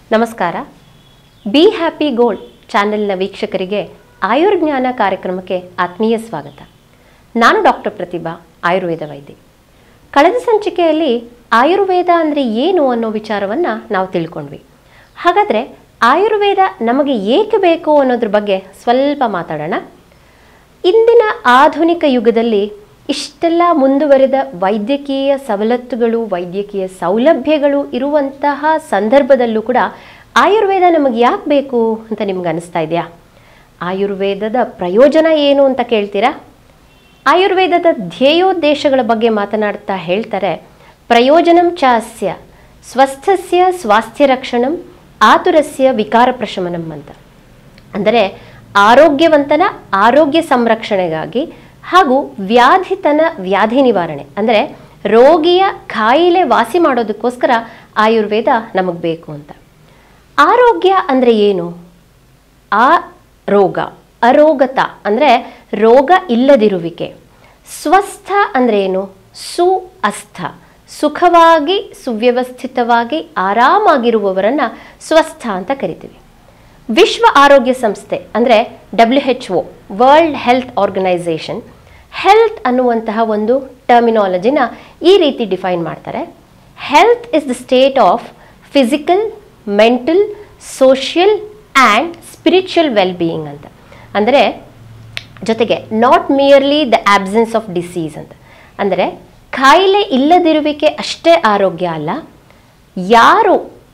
ನಮಸ್ಕಾರ be happy gold ಚಾನೆಲ್ನ ವೀಕ್ಷಕರಿಗೆ ಆಯುರ್ಜ್ಞಾನ ಕಾರ್ಯಕ್ರಮಕ್ಕೆ ಆತ್ಮೀಯ ಸ್ವಾಗತ ನಾನು ಡಾಕ್ಟರ್ ಪ್ರತಿಭಾ ಆಯುರ್ವೇದ ವೈದ್ಯೆ ಕಳೆದ ಸಂಚಿಕೆಯಲ್ಲಿ ಆಯುರ್ವೇದ ಅಂದರೆ ಏನು ಅನ್ನೋ ವಿಚಾರವನ್ನು ನಾವು ತಿಳ್ಕೊಂಡ್ವಿ ಹಾಗಾದರೆ ಆಯುರ್ವೇದ ನಮಗೆ ಏಕೆ ಬೇಕು ಅನ್ನೋದ್ರ ಬಗ್ಗೆ ಸ್ವಲ್ಪ ಮಾತಾಡೋಣ ಇಂದಿನ ಆಧುನಿಕ ಯುಗದಲ್ಲಿ ಇಷ್ಟೆಲ್ಲ ಮುಂದುವರೆದ ವೈದ್ಯಕೀಯ ಸವಲತ್ತುಗಳು ವೈದ್ಯಕೀಯ ಸೌಲಭ್ಯಗಳು ಇರುವಂತಹ ಸಂದರ್ಭದಲ್ಲೂ ಕೂಡ ಆಯುರ್ವೇದ ನಮಗೆ ಯಾಕೆ ಬೇಕು ಅಂತ ನಿಮ್ಗೆ ಅನಿಸ್ತಾ ಇದೆಯಾ ಆಯುರ್ವೇದದ ಪ್ರಯೋಜನ ಏನು ಅಂತ ಕೇಳ್ತೀರಾ ಆಯುರ್ವೇದದ ಧ್ಯೇಯೋದ್ದೇಶಗಳ ಬಗ್ಗೆ ಮಾತನಾಡ್ತಾ ಹೇಳ್ತಾರೆ ಪ್ರಯೋಜನಂ ಚಾಸ್ಯ ಸ್ವಸ್ಥಸ್ಯ ಸ್ವಾಸ್ಥ್ಯ ರಕ್ಷಣಂ ಆತುರಸ್ಯ ವಿಕಾರ ಪ್ರಶಮನಂ ಅಂತ ಅಂದರೆ ಆರೋಗ್ಯವಂತನ ಆರೋಗ್ಯ ಸಂರಕ್ಷಣೆಗಾಗಿ ಹಾಗೂ ವ್ಯಾಧಿತನ ವ್ಯಾಧಿ ನಿವಾರಣೆ ಅಂದರೆ ರೋಗಿಯ ಕಾಯಿಲೆ ವಾಸಿ ಮಾಡೋದಕ್ಕೋಸ್ಕರ ಆಯುರ್ವೇದ ನಮಗೆ ಬೇಕು ಅಂತ ಆರೋಗ್ಯ ಅಂದರೆ ಏನು ಆ ರೋಗ ಅರೋಗತ ಅಂದರೆ ರೋಗ ಇಲ್ಲದಿರುವಿಕೆ ಸ್ವಸ್ಥ ಅಂದರೆ ಏನು ಸು ಅಸ್ಥ ಸುಖವಾಗಿ ಸುವ್ಯವಸ್ಥಿತವಾಗಿ ಆರಾಮಾಗಿರುವವರನ್ನು ಸ್ವಸ್ಥ ಅಂತ ಕರಿತೀವಿ ವಿಶ್ವ ಆರೋಗ್ಯ ಸಂಸ್ಥೆ ಅಂದರೆ W H O world health organization health ಅನ್ನುವಂತಹ ಒಂದು ಟರ್ಮಿನಾಲಜಿನ ಈ ರೀತಿ ಡಿಫೈನ್ ಮಾಡ್ತಾರೆ health is the state of physical mental social and spiritual well being ಅಂತ ಅಂದರೆ ಜೊತೆಗೆ not merely the absence of disease ಅಂತ ಅಂದರೆ ಕಾಯಿಲೆ ಇಲ್ಲದಿರುವಿಕೆ ಅಷ್ಟೇ ಆರೋಗ್ಯ ಅಲ್ಲ ಯಾರು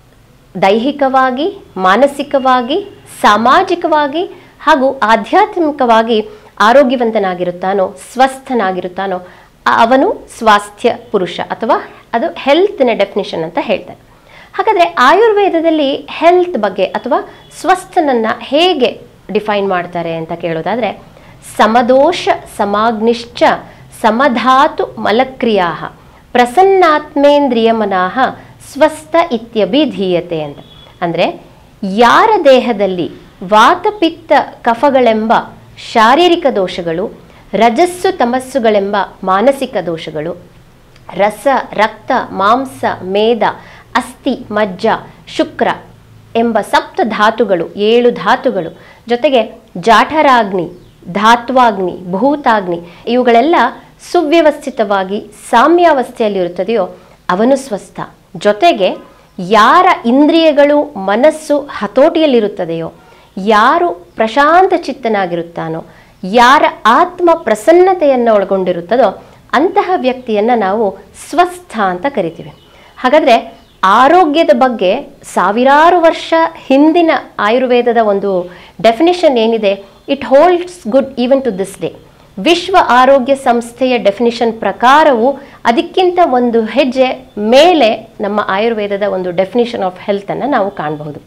ದೈಹಿಕವಾಗಿ ಮಾನಸಿಕವಾಗಿ ಸಾಮಾಜಿಕವಾಗಿ ಹಾಗೂ ಆಧ್ಯಾತ್ಮಿಕವಾಗಿ ಆರೋಗ್ಯವಂತನಾಗಿರುತ್ತಾನೋ ಸ್ವಸ್ಥನಾಗಿರುತ್ತಾನೋ ಆ- ಅವನು ಸ್ವಾಸ್ಥ್ಯ ಪುರುಷ ಅಥವಾ ಅದು ಹೆಲ್ತ್ನ ಡೆಫಿನಿಷನ್ ಅಂತ ಹೇಳ್ತಾರೆ ಹಾಗಾದರೆ ಆಯುರ್ವೇದದಲ್ಲಿ ಹೆಲ್ತ್ ಬಗ್ಗೆ ಅಥವಾ ಸ್ವಸ್ಥನನ್ನು ಹೇಗೆ ಡಿಫೈನ್ ಮಾಡ್ತಾರೆ ಅಂತ ಕೇಳೋದಾದರೆ ಸಮದೋಷ ಸಮಾಗ್ನಿಶ್ಚ ಸಮಧಾತು ಮಲಕ್ರಿಯಾ ಪ್ರಸನ್ನಾತ್ಮೇಂದ್ರಿಯಮನಾಹ ಸ್ವಸ್ಥ ಇತ್ಯಭಿಧೀಯತೆ ಅಂತ ಅಂದರೆ ಯಾರ ದೇಹದಲ್ಲಿ ವಾತಪಿತ್ತ ಕಫಗಳೆಂಬ ಶಾರೀರಿಕ ದೋಷಗಳು ರಜಸ್ಸು ತಮಸ್ಸುಗಳೆಂಬ ಮಾನಸಿಕ ದೋಷಗಳು ರಸ ರಕ್ತ ಮಾಂಸ ಮೇದ ಅಸ್ಥಿ ಮಜ್ಜ ಶುಕ್ರ ಎಂಬ ಸಪ್ತ ಧಾತುಗಳು ಏಳು ಧಾತುಗಳು ಜೊತೆಗೆ ಜಾಠರಾಗ್ನಿ ಧಾತ್ವಾಗ್ನಿ ಭೂತಾಗ್ನಿ ಇವುಗಳೆಲ್ಲ ಸುವ್ಯವಸ್ಥಿತವಾಗಿ ಸಾಮ್ಯಾವಸ್ಥೆಯಲ್ಲಿರುತ್ತದೆಯೋ ಅವನು ಸ್ವಸ್ಥ ಜೊತೆಗೆ ಯಾರ ಇಂದ್ರಿಯಗಳು ಮನಸ್ಸು ಹತೋಟಿಯಲ್ಲಿರುತ್ತದೆಯೋ ಯಾರು ಪ್ರಶಾಂತ ಚಿತ್ತನಾಗಿರುತ್ತಾನೋ ಯಾರ ಆತ್ಮ ಪ್ರಸನ್ನತೆಯನ್ನು ಒಳಗೊಂಡಿರುತ್ತದೋ ಅಂತಹ ವ್ಯಕ್ತಿಯನ್ನು ನಾವು ಸ್ವಸ್ಥ ಅಂತ ಕರಿತೀವಿ ಹಾಗಾದರೆ ಆರೋಗ್ಯದ ಬಗ್ಗೆ ಸಾವಿರಾರು ವರ್ಷ ಹಿಂದಿನ ಆಯುರ್ವೇದದ ಒಂದು ಡೆಫಿನಿಷನ್ ಏನಿದೆ it holds good even to this day ವಿಶ್ವ ಆರೋಗ್ಯ ಸಂಸ್ಥೆಯ ಡೆಫಿನಿಷನ್ ಪ್ರಕಾರವು ಅದಕ್ಕಿಂತ ಒಂದು ಹೆಜ್ಜೆ ಮೇಲೆ ನಮ್ಮ ಆಯುರ್ವೇದದ ಒಂದು ಡೆಫಿನಿಷನ್ ಆಫ್ ಹೆಲ್ತನ್ನು ನಾವು ಕಾಣಬಹುದು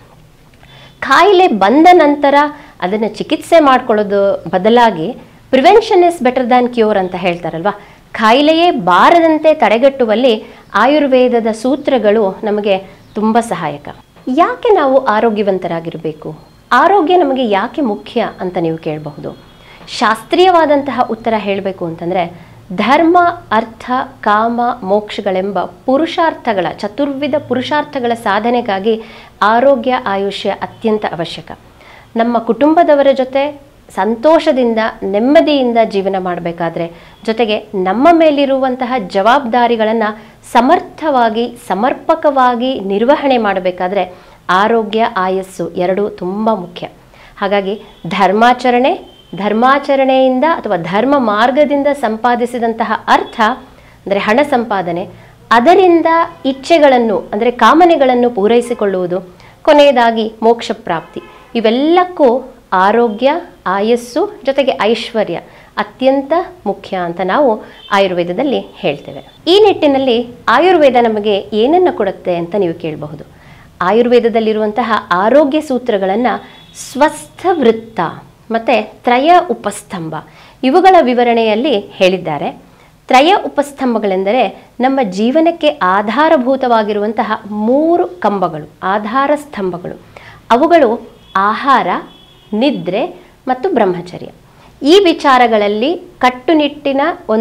ಕಾಯಿಲೆ ಬಂದ ನಂತರ ಅದನ್ನು ಚಿಕಿತ್ಸೆ ಮಾಡ್ಕೊಳ್ಳೋದು ಬದಲಾಗಿ prevention is better than cure ಅಂತ ಹೇಳ್ತಾರಲ್ವಾ ಕಾಯಿಲೆಯೇ ಬಾರದಂತೆ ತಡೆಗಟ್ಟುವಲ್ಲಿ ಆಯುರ್ವೇದದ ಸೂತ್ರಗಳು ನಮಗೆ ತುಂಬ ಸಹಾಯಕ ಯಾಕೆ ನಾವು ಆರೋಗ್ಯವಂತರಾಗಿರಬೇಕು ಆರೋಗ್ಯ ನಮಗೆ ಯಾಕೆ ಮುಖ್ಯ ಅಂತ ನೀವು ಕೇಳಬಹುದು ಶಾಸ್ತ್ರೀಯವಾದಂತಹ ಉತ್ತರ ಹೇಳಬೇಕು ಅಂತಂದರೆ ಧರ್ಮ ಅರ್ಥ ಕಾಮ ಮೋಕ್ಷಗಳೆಂಬ ಪುರುಷಾರ್ಥಗಳ ಚತುರ್ವಿಧ ಪುರುಷಾರ್ಥಗಳ ಸಾಧನೆಗಾಗಿ ಆರೋಗ್ಯ ಆಯುಷ್ಯ ಅತ್ಯಂತ ಅವಶ್ಯಕ ನಮ್ಮ ಕುಟುಂಬದವರ ಜೊತೆ ಸಂತೋಷದಿಂದ ನೆಮ್ಮದಿಯಿಂದ ಜೀವನ ಮಾಡಬೇಕಾದ್ರೆ ಜೊತೆಗೆ ನಮ್ಮ ಮೇಲಿರುವಂತಹ ಜವಾಬ್ದಾರಿಗಳನ್ನು ಸಮರ್ಥವಾಗಿ ಸಮರ್ಪಕವಾಗಿ ನಿರ್ವಹಣೆ ಮಾಡಬೇಕಾದ್ರೆ ಆರೋಗ್ಯ ಆಯಸ್ಸು ಎರಡೂ ತುಂಬ ಮುಖ್ಯ ಹಾಗಾಗಿ ಧರ್ಮಾಚರಣೆ ಧರ್ಮಾಚರಣೆಯಿಂದ ಅಥವಾ ಧರ್ಮ ಮಾರ್ಗದಿಂದ ಸಂಪಾದಿಸಿದಂತಹ ಅರ್ಥ ಅಂದರೆ ಹಣ ಸಂಪಾದನೆ ಅದರಿಂದ ಇಚ್ಛೆಗಳನ್ನು ಅಂದರೆ ಕಾಮನೆಗಳನ್ನು ಪೂರೈಸಿಕೊಳ್ಳುವುದು ಕೊನೆಯದಾಗಿ ಮೋಕ್ಷ ಪ್ರಾಪ್ತಿ ಇವೆಲ್ಲಕ್ಕೂ ಆರೋಗ್ಯ ಆಯಸ್ಸು ಜೊತೆಗೆ ಐಶ್ವರ್ಯ ಅತ್ಯಂತ ಮುಖ್ಯ ಅಂತ ನಾವು ಆಯುರ್ವೇದದಲ್ಲಿ ಹೇಳ್ತೇವೆ ಈ ನಿಟ್ಟಿನಲ್ಲಿ ಆಯುರ್ವೇದ ನಮಗೆ ಏನನ್ನು ಕೊಡುತ್ತೆ ಅಂತ ನೀವು ಕೇಳಬಹುದು ಆಯುರ್ವೇದದಲ್ಲಿರುವಂತಹ ಆರೋಗ್ಯ ಸೂತ್ರಗಳನ್ನು ಸ್ವಸ್ಥ ವೃತ್ತ ಮತ್ತು ತ್ರಯ ಉಪಸ್ತಂಭ ಇವುಗಳ ವಿವರಣೆಯಲ್ಲಿ ಹೇಳಿದ್ದಾರೆ ತ್ರಯ ಉಪಸ್ತಂಭಗಳೆಂದರೆ ನಮ್ಮ ಜೀವನಕ್ಕೆ ಆಧಾರಭೂತವಾಗಿರುವಂತಹ ಮೂರು ಕಂಬಗಳು ಆಧಾರ ಸ್ತಂಭಗಳು ಅವುಗಳು ಆಹಾರ ನಿದ್ರೆ ಮತ್ತು ಬ್ರಹ್ಮಚರ್ಯ ಈ ವಿಚಾರಗಳಲ್ಲಿ ಕಟ್ಟುನಿಟ್ಟಿನ ಒಂದು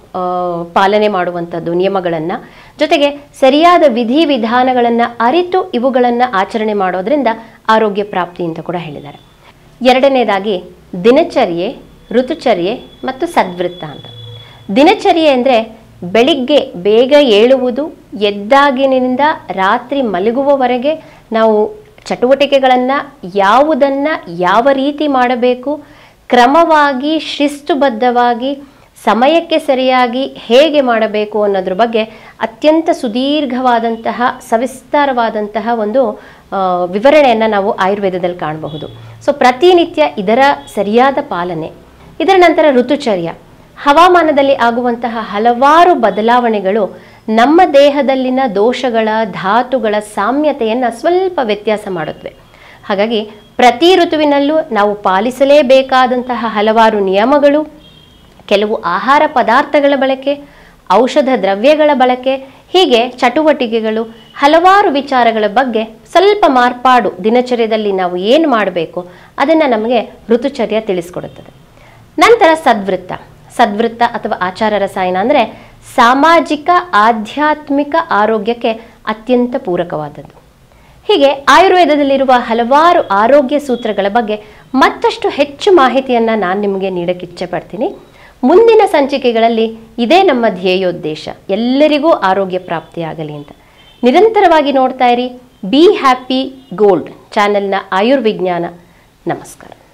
ಆ, ಪಾಲನೆ ಮಾಡುವಂಥದ್ದು ನಿಯಮಗಳನ್ನು ಜೊತೆಗೆ ಸರಿಯಾದ ವಿಧಿ ವಿಧಾನಗಳನ್ನು ಅರಿತು ಇವುಗಳನ್ನು ಆಚರಣೆ ಮಾಡೋದ್ರಿಂದ ಆರೋಗ್ಯ ಪ್ರಾಪ್ತಿ ಅಂತ ಕೂಡ ಹೇಳಿದ್ದಾರೆ ಎರಡನೇದಾಗಿ ದಿನಚರ್ಯೆ ಋತುಚರ್ಯೆ ಮತ್ತು ಸದ್ವೃತ್ತ ಅಂತ ದಿನಚರ್ಯೆ ಅಂದರೆ ಬೆಳಿಗ್ಗೆ ಬೇಗ ಏಳುವುದು ಎದ್ದಾಗಿನಿಂದ ರಾತ್ರಿ ಮಲಗುವವರೆಗೆ ನಾವು ಚಟುವಟಿಕೆಗಳನ್ನು ಯಾವುದನ್ನು ಯಾವ ರೀತಿ ಮಾಡಬೇಕು ಕ್ರಮವಾಗಿ ಶಿಸ್ತುಬದ್ಧವಾಗಿ ಸಮಯಕ್ಕೆ ಸರಿಯಾಗಿ ಹೇಗೆ ಮಾಡಬೇಕು ಅನ್ನೋದ್ರ ಬಗ್ಗೆ ಅತ್ಯಂತ ಸುದೀರ್ಘವಾದಂತಹ ಸವಿಸ್ತಾರವಾದಂತಹ ಒಂದು ಆ, ವಿವರಣೆಯನ್ನು ನಾವು ಆಯುರ್ವೇದದಲ್ಲಿ ಕಾಣಬಹುದು ಸೊ ಪ್ರತಿನಿತ್ಯ ಇದರ ಸರಿಯಾದ ಪಾಲನೆ ಇದರ ನಂತರ ಋತುಚರ್ಯ ಹವಾಮಾನದಲ್ಲಿ ಆಗುವಂತಹ ಹಲವಾರು ಬದಲಾವಣೆಗಳು ನಮ್ಮ ದೇಹದಲ್ಲಿನ ದೋಷಗಳ ಧಾತುಗಳ ಸಾಮ್ಯತೆಯನ್ನು ಸ್ವಲ್ಪ ವ್ಯತ್ಯಾಸ ಮಾಡುತ್ತವೆ ಹಾಗಾಗಿ ಪ್ರತಿ ಋತುವಿನಲ್ಲೂ ನಾವು ಪಾಲಿಸಲೇಬೇಕಾದಂತಹ ಹಲವಾರು ನಿಯಮಗಳು ಕೆಲವು ಆಹಾರ ಪದಾರ್ಥಗಳ ಬಳಕೆ ಔಷಧ ದ್ರವ್ಯಗಳ ಬಳಕೆ ಹೀಗೆ ಚಟುವಟಿಕೆಗಳು ಹಲವಾರು ವಿಚಾರಗಳ ಬಗ್ಗೆ ಸ್ವಲ್ಪ ಮಾರ್ಪಾಡು ದಿನಚರ್ಯದಲ್ಲಿ ನಾವು ಏನು ಮಾಡಬೇಕು ಅದನ್ನು ನಮಗೆ ಋತುಚರ್ಯ ತಿಳಿಸ್ಕೊಡುತ್ತದೆ ನಂತರ ಸದ್ವೃತ್ತ ಸದ್ವೃತ್ತ ಅಥವಾ ಆಚಾರ ರಸಾಯನ ಅಂದರೆ ಸಾಮಾಜಿಕ ಆಧ್ಯಾತ್ಮಿಕ ಆರೋಗ್ಯಕ್ಕೆ ಅತ್ಯಂತ ಪೂರಕವಾದದ್ದು ಹೀಗೆ ಆಯುರ್ವೇದದಲ್ಲಿರುವ ಹಲವಾರು ಆರೋಗ್ಯ ಸೂತ್ರಗಳ ಬಗ್ಗೆ ಮತ್ತಷ್ಟು ಹೆಚ್ಚು ಮಾಹಿತಿಯನ್ನು ನಾನು ನಿಮಗೆ ನೀಡಕ್ಕೆ ಇಚ್ಛೆ ಪಡ್ತೀನಿ ಮುಂದಿನ ಸಂಚಿಕೆಗಳಲ್ಲಿ ಇದೇ ನಮ್ಮ ಧ್ಯೇಯೋದ್ದೇಶ ಎಲ್ಲರಿಗೂ ಆರೋಗ್ಯ ಪ್ರಾಪ್ತಿಯಾಗಲಿ ಅಂತ ನಿರಂತರವಾಗಿ ನೋಡ್ತಾ ಇರಿ ಬಿ ಹ್ಯಾಪಿ ಗೋಲ್ಡ್ ಚಾನೆಲ್ನ ಆಯುರ್ವಿಜ್ಞಾನ ನಮಸ್ಕಾರ